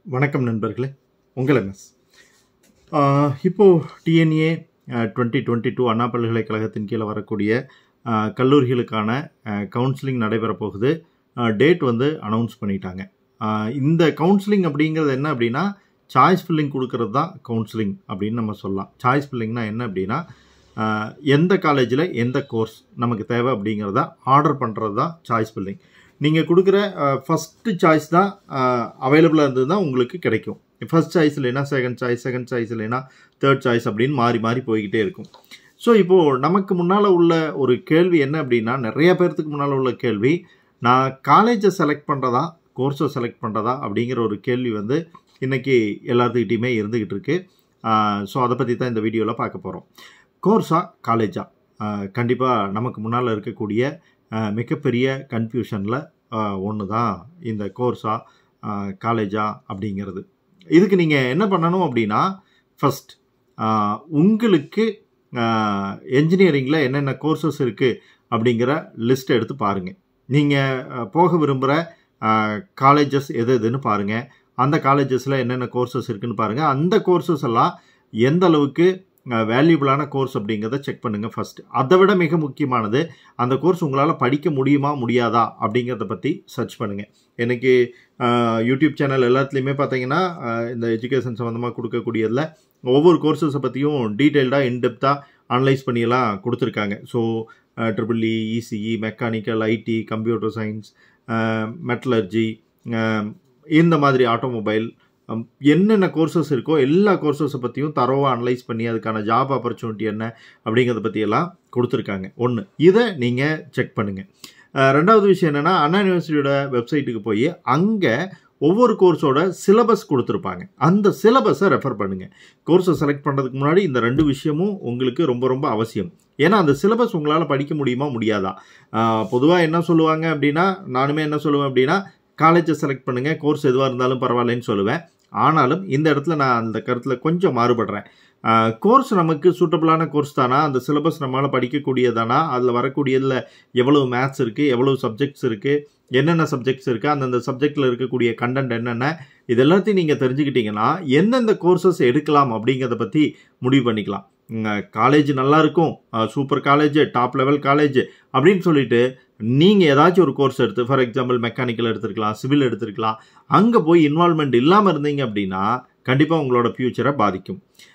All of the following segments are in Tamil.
வணக்கம் நண்பர்களே உங்கள் எம்எஸ் ஆஹ் இப்போது DNA twenty twenty two Anna பல்கலைக்கழகத்தின் கீழே வரக்கூடிய ஆஹ் கல்லூரிகளுக்கான கவுன்சிலிங் நடைபெற போகுது டேட் வந்து அனௌன்ஸ் பண்ணிட்டாங்க ஆஹ் இந்த கவுன்சிலிங் அப்படிங்கிறது என்ன அப்படின்னா சாய்ஸ் ஃபில்லிங் கொடுக்கறது தான் கவுன்சிலிங் அப்படின்னு நம்ம சொல்லலாம் சாய்ஸ் ஃபில்லிங்னா என்ன அப்படின்னா ஆஹ் எந்த காலேஜில் எந்த கோர்ஸ் நமக்கு தேவை அப்படிங்கிறத ஆர்டர் பண்ணுறது தான் சாய்ஸ் ஃபில்லிங் நீங்கள் கொடுக்குற ஃபஸ்ட்டு சாய்ஸ் தான் அவைலபிளாக இருந்தது தான் உங்களுக்கு கிடைக்கும் ஃபஸ்ட் சாய்ஸ் இல்லைன்னா செகண்ட் சாய்ஸ் செகண்ட் சாய்ஸ் இல்லைன்னா தேர்ட் சாய்ஸ் அப்படின்னு மாறி மாறி போய்கிட்டே இருக்கும் ஸோ இப்போது நமக்கு முன்னால் உள்ள ஒரு கேள்வி என்ன அப்படின்னா நிறைய பேர்த்துக்கு முன்னால் உள்ள கேள்வி நான் காலேஜை செலக்ட் பண்ணுறதா கோர்ஸை செலக்ட் பண்ணுறதா அப்படிங்கிற ஒரு கேள்வி வந்து இன்றைக்கி எல்லாத்துக்கிட்டையுமே இருந்துக்கிட்டு இருக்கு ஸோ அதை பற்றி தான் இந்த வீடியோவில் பார்க்க போகிறோம் கோர்ஸா காலேஜா கண்டிப்பாக நமக்கு முன்னால் இருக்கக்கூடிய அஹ், மிகப்பெரிய கன்ஃபியூஷனில் ஒன்று தான் இந்த கோர்ஸா காலேஜா அப்படிங்கிறது இதுக்கு நீங்கள் என்ன பண்ணணும் அப்படின்னா ஃபஸ்ட் உங்களுக்கு என்ஜினியரிங்கில் என்னென்ன கோர்சஸ் இருக்குது அப்படிங்கிற லிஸ்ட் எடுத்து பாருங்கள் நீங்கள் போக விரும்புகிற காலேஜஸ் எது எதுன்னு பாருங்கள் அந்த காலேஜஸில் என்னென்ன கோர்சஸ் இருக்குன்னு பாருங்கள் அந்த கோர்சஸ் எல்லாம் எந்த அளவுக்கு வேல்யூபிளான கோர்ஸ் அப்படிங்கிறத செக் பண்ணுங்கள் ஃபஸ்ட்டு அதை விட மிக முக்கியமானது அந்த கோர்ஸ் உங்களால் படிக்க முடியுமா முடியாதா அப்படிங்கிறத பற்றி சர்ச் பண்ணுங்கள் எனக்கு யூடியூப் சேனல் எல்லாத்துலேயுமே பார்த்தீங்கன்னா ஆஹ் இந்த எஜுகேஷன் சம்மந்தமாக கொடுக்கக்கூடியதில் ஒவ்வொரு கோர்சஸை பற்றியும் டீட்டெயில்டாக இன்டெப்த்தாக அனலைஸ் பண்ணியெல்லாம் கொடுத்துருக்காங்க so triple E ECE mechanical IT computer science metallurgy இந்த மாதிரி ஆட்டோமொபைல் ஹம், என்னென்ன கோர்சஸ் இருக்கோ எல்லா கோர்சஸை பற்றியும் தரோவாக அனலைஸ் பண்ணி அதுக்கான ஜாப் ஆப்பர்ச்சுனிட்டி என்ன அப்படிங்கிறத பற்றியெல்லாம் கொடுத்துருக்காங்க ஒன்று இதை நீங்கள் செக் பண்ணுங்கள் ரெண்டாவது விஷயம் என்னென்னா அண்ணா யூனிவர்சிட்டியோட வெப்சைட்டுக்கு போய் அங்கே ஒவ்வொரு கோர்ஸோட சிலபஸ் கொடுத்துருப்பாங்க அந்த சிலபஸை ரெஃபர் பண்ணுங்கள் கோர்ஸை செலக்ட் பண்ணுறதுக்கு முன்னாடி இந்த ரெண்டு விஷயமும் உங்களுக்கு ரொம்ப ரொம்ப அவசியம் ஏன்னா அந்த சிலபஸ் உங்களால் படிக்க முடியுமா முடியாதா பொதுவாக என்ன சொல்லுவாங்க அப்படின்னா நானுமே என்ன சொல்லுவேன் அப்படின்னா காலேஜை செலக்ட் பண்ணுங்கள் கோர்ஸ் எதுவாக இருந்தாலும் பரவாயில்லைன்னு சொல்லுவேன் ஆனாலும் இந்த இடத்துல நான் அந்த கருத்தில் கொஞ்சம் மாறுபடுறேன் கோர்ஸ் நமக்கு சூட்டபிளான கோர்ஸ் தானா அந்த சிலபஸ் நம்மளால் படிக்கக்கூடியதானா அதில் வரக்கூடியதில் எவ்வளவு மேத்ஸ் இருக்குது எவ்வளவு சப்ஜெக்ட்ஸ் இருக்குது என்னென்ன சப்ஜெக்ட்ஸ் இருக்குது அந்தந்த சப்ஜெக்டில் இருக்கக்கூடிய கண்டென்ட் என்னென்ன இது எல்லாத்தையும் நீங்கள் தெரிஞ்சுக்கிட்டீங்கன்னா எந்தெந்த கோர்சஸ் எடுக்கலாம் அப்படிங்கிறத பற்றி முடிவு பண்ணிக்கலாம் காலேஜ் நல்லா இருக்கும் super college top level college அப்படின்னு சொல்லிட்டு நீங்கள் ஏதாச்சும் ஒரு கோர்ஸ் எடுத்து ஃபார் எக்ஸாம்பிள் மெக்கானிக்கல் எடுத்துருக்கலாம் சிவில் எடுத்துருக்கலாம் அங்கே போய் இன்வால்மெண்ட் இல்லாமல் இருந்தீங்க அப்படின்னா கண்டிப்பாக உங்களோட ஃப்யூச்சரை பாதிக்கும்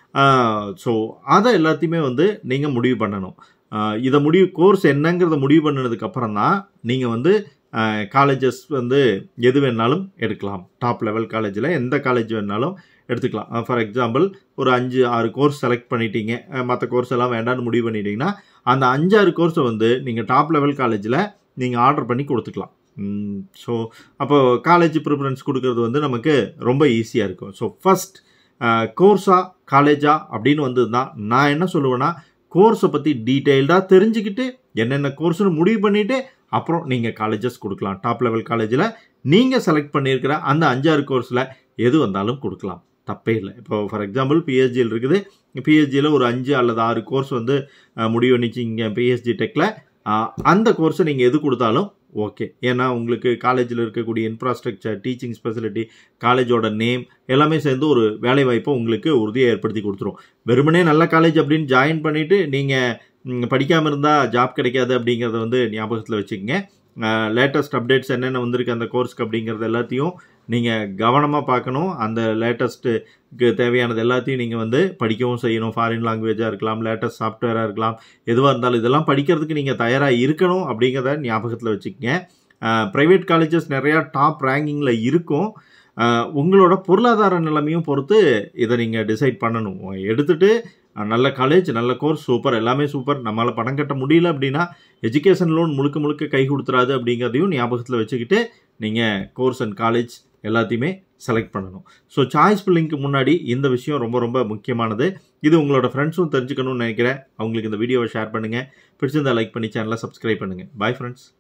ஸோ அதை எல்லாத்தையுமே வந்து நீங்கள் முடிவு பண்ணணும் ஆஹ் இதை முடிவு கோர்ஸ் என்னங்கிறத முடிவு பண்ணினதுக்கு அப்புறம் தான் நீங்கள் வந்து காலேஜஸ் வந்து எது வேணாலும் எடுக்கலாம் டாப் லெவல் காலேஜில் எந்த காலேஜ் வேணாலும் எடுத்துக்கலாம் ஃபார் எக்ஸாம்பிள் ஒரு அஞ்சு ஆறு கோர்ஸ் செலக்ட் பண்ணிட்டீங்க மற்ற கோர்ஸ் எல்லாம் வேண்டாம்னு முடிவு பண்ணிட்டீங்கன்னா அந்த அஞ்சாறு கோர்ஸை வந்து நீங்கள் டாப் லெவல் காலேஜில் நீங்கள் ஆர்டர் பண்ணி கொடுத்துக்கலாம் ஸோ அப்போ காலேஜ் ப்ரிஃபரன்ஸ் கொடுக்கறது வந்து நமக்கு ரொம்ப ஈஸியாக இருக்கும் ஸோ ஃபஸ்ட் கோர்ஸா காலேஜா அப்படின்னு வந்ததுன்னா நான் என்ன சொல்லுவேன்னா கோர்ஸை பற்றி டீட்டெயில்டாக தெரிஞ்சுக்கிட்டு என்னென்ன கோர்ஸ்னு முடிவு பண்ணிவிட்டு அப்புறம் நீங்கள் காலேஜஸ் கொடுக்கலாம் டாப் லெவல் காலேஜில் நீங்கள் செலக்ட் பண்ணியிருக்கிற அந்த அஞ்சாறு கோர்ஸில் எது வந்தாலும் கொடுக்கலாம் தப்பே இல்லை இப்போ ஃபார் எக்ஸாம்பிள் பிஹெச்டியில் இருக்குது பிஹெச்டியில் ஒரு அஞ்சு அல்லது ஆறு கோர்ஸ் வந்து அஹ், முடிவு பண்ணிச்சிங்க பிஹெச்டி டெக்கில் அந்த கோர்ஸை நீங்கள் எது கொடுத்தாலும் ஓகே ஏன்னா உங்களுக்கு காலேஜில் இருக்கக்கூடிய இன்ஃப்ராஸ்ட்ரக்சர் டீச்சிங் ஸ்பெசிலிட்டி காலேஜோட நேம் எல்லாமே சேர்ந்து ஒரு வேலை வாய்ப்பை உங்களுக்கு உறுதியை ஏற்படுத்தி கொடுத்துரும் வெறுமனே நல்ல காலேஜ் அப்படின்னு ஜாயின் பண்ணிவிட்டு நீங்கள் படிக்காமல் இருந்தால் ஜாப் கிடைக்காது அப்படிங்கிறத வந்து ஞாபகத்தில் வச்சுக்கோங்க லேட்டஸ்ட் அப்டேட்ஸ் என்னென்ன வந்திருக்கு அந்த கோர்ஸ்க்கு அப்படிங்கிறது எல்லாத்தையும் நீங்கள் கவனமாக பார்க்கணும் அந்த லேட்டஸ்ட்டுக்கு தேவையானது எல்லாத்தையும் நீங்கள் வந்து படிக்கவும் செய்யணும் ஃபாரின் லாங்குவேஜாக இருக்கலாம் லேட்டஸ்ட் சாஃப்ட்வேராக இருக்கலாம் எதுவாக இருந்தாலும் இதெல்லாம் படிக்கிறதுக்கு நீங்கள் தயாராக இருக்கணும் அப்படிங்கிறத ஞாபகத்தில் வச்சுக்கோங்க ப்ரைவேட் காலேஜஸ் நிறையா டாப் ரேங்கிங்கில் இருக்கும் அஹ், உங்களோட பொருளாதார நிலைமையும் பொறுத்து இதை நீங்கள் டிசைட் பண்ணணும் எடுத்துட்டு அஹ், நல்ல காலேஜ் நல்ல கோர்ஸ் சூப்பர் எல்லாமே சூப்பர் நம்மளால் பணம் கட்ட முடியல அப்படின்னா எஜுகேஷன் லோன் முழுக்க முழுக்க கை கொடுத்துறாது அப்படிங்கிறதையும் ஞாபகத்தில் வச்சுக்கிட்டு நீங்கள் கோர்ஸ் அண்ட் காலேஜ் எல்லாத்தையுமே செலக்ட் பண்ணணும் ஸோ சாய்ஸ் ஃபில்லிங்க்கு முன்னாடி இந்த விஷயம் ரொம்ப ரொம்ப முக்கியமானது இது உங்களோட ஃப்ரெண்ட்ஸும் தெரிஞ்சுக்கணும்னு நினைக்கிறேன் அவங்களுக்கு இந்த வீடியோவை ஷேர் பண்ணுங்கள் பிடிச்சிருந்தா லைக் பண்ணி சேனலை சப்ஸ்கிரைப் பண்ணுங்கள் பாய் ஃப்ரெண்ட்ஸ்